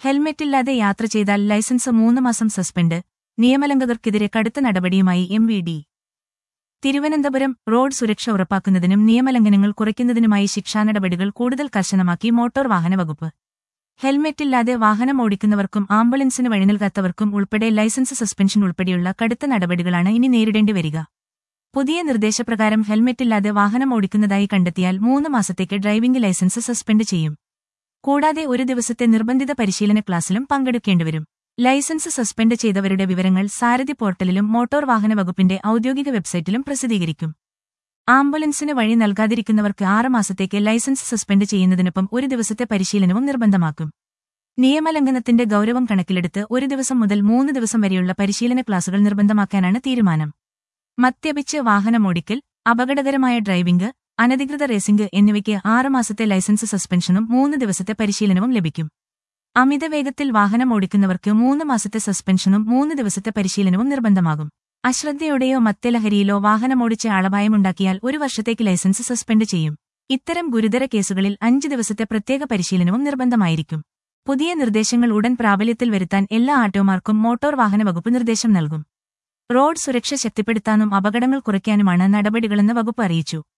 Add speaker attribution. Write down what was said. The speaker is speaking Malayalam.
Speaker 1: ഹെൽമെറ്റില്ലാതെ യാത്ര ചെയ്താൽ ലൈസൻസ് മൂന്ന് മാസം സസ്പെൻഡ് നിയമലംഘകർക്കെതിരെ കടുത്ത നടപടിയുമായി M V D Thiruvananthapuram road സുരക്ഷ ഉറപ്പാക്കുന്നതിനും നിയമലംഘനങ്ങൾ കുറയ്ക്കുന്നതിനുമായി ശിക്ഷാ നടപടികൾ കൂടുതൽ കർശനമാക്കി മോട്ടോർ വാഹന വകുപ്പ് ഹെൽമെറ്റില്ലാതെ വാഹനം ഓടിക്കുന്നവർക്കും ആംബുലൻസിന് വഴി നൽകാത്തവർക്കും ഉൾപ്പെടെ ലൈസൻസ് സസ്പെൻഷൻ ഉൾപ്പെടെയുള്ള കടുത്ത നടപടികളാണ് ഇനി നേരിടേണ്ടി വരിക പുതിയ നിർദ്ദേശപ്രകാരം ഹെൽമെറ്റില്ലാതെ വാഹനം ഓടിക്കുന്നതായി കണ്ടെത്തിയാൽ മൂന്ന് മാസത്തേക്ക് ഡ്രൈവിംഗ് ലൈസൻസ് സസ്പെൻഡ് ചെയ്യും കൂടാതെ ഒരു ദിവസത്തെ നിർബന്ധിത പരിശീലന ക്ലാസ്സിലും പങ്കെടുക്കേണ്ടിവരും ലൈസൻസ് സസ്പെൻഡ് ചെയ്തവരുടെ വിവരങ്ങൾ സാരഥി പോർട്ടലിലും മോട്ടോർ വാഹന വകുപ്പിന്റെ ഔദ്യോഗിക വെബ്സൈറ്റിലും പ്രസിദ്ധീകരിക്കും ആംബുലൻസിന് വഴി നൽകാതിരിക്കുന്നവർക്ക് ആറ് മാസത്തേക്ക് ലൈസൻസ് സസ്പെൻഡ് ചെയ്യുന്നതിനൊപ്പം ഒരു ദിവസത്തെ പരിശീലനവും നിർബന്ധമാക്കും നിയമലംഘനത്തിന്റെ ഗൌരവം കണക്കിലെടുത്ത് ഒരു ദിവസം മുതൽ മൂന്ന് ദിവസം വരെയുള്ള പരിശീലന ക്ലാസുകൾ നിർബന്ധമാക്കാനാണ് തീരുമാനം മദ്യപിച്ച് വാഹനമോടിക്കൽ അപകടകരമായ ഡ്രൈവിംഗ് അനധികൃത റേസിംഗ് എന്നിവയ്ക്ക് ആറ് മാസത്തെ ലൈസൻസ് സസ്പെൻഷനും മൂന്ന് ദിവസത്തെ പരിശീലനവും ലഭിക്കും അമിതവേഗത്തിൽ വാഹനം ഓടിക്കുന്നവർക്ക് മൂന്ന് മാസത്തെ സസ്പെൻഷനും മൂന്ന് ദിവസത്തെ പരിശീലനവും നിർബന്ധമാകും അശ്രദ്ധയോടെയോ മദ്യലഹരിയിലോ വാഹനമോടിച്ച് ആളപായമുണ്ടാക്കിയാൽ ഒരു വർഷത്തേക്ക് ലൈസൻസ് സസ്പെൻഡ് ചെയ്യും ഇത്തരം ഗുരുതര കേസുകളിൽ അഞ്ച് ദിവസത്തെ പ്രത്യേക പരിശീലനവും നിർബന്ധമായിരിക്കും പുതിയ നിർദ്ദേശങ്ങൾ ഉടൻ പ്രാബല്യത്തിൽ വരുത്താൻ എല്ലാ ആട്ടോമാർക്കും മോട്ടോർ വാഹന വകുപ്പ് നിർദ്ദേശം നൽകും റോഡ് സുരക്ഷ ശക്തിപ്പെടുത്താനും അപകടങ്ങൾ കുറയ്ക്കാനുമാണ് നടപടികളെന്ന് വകുപ്പ് അറിയിച്ചു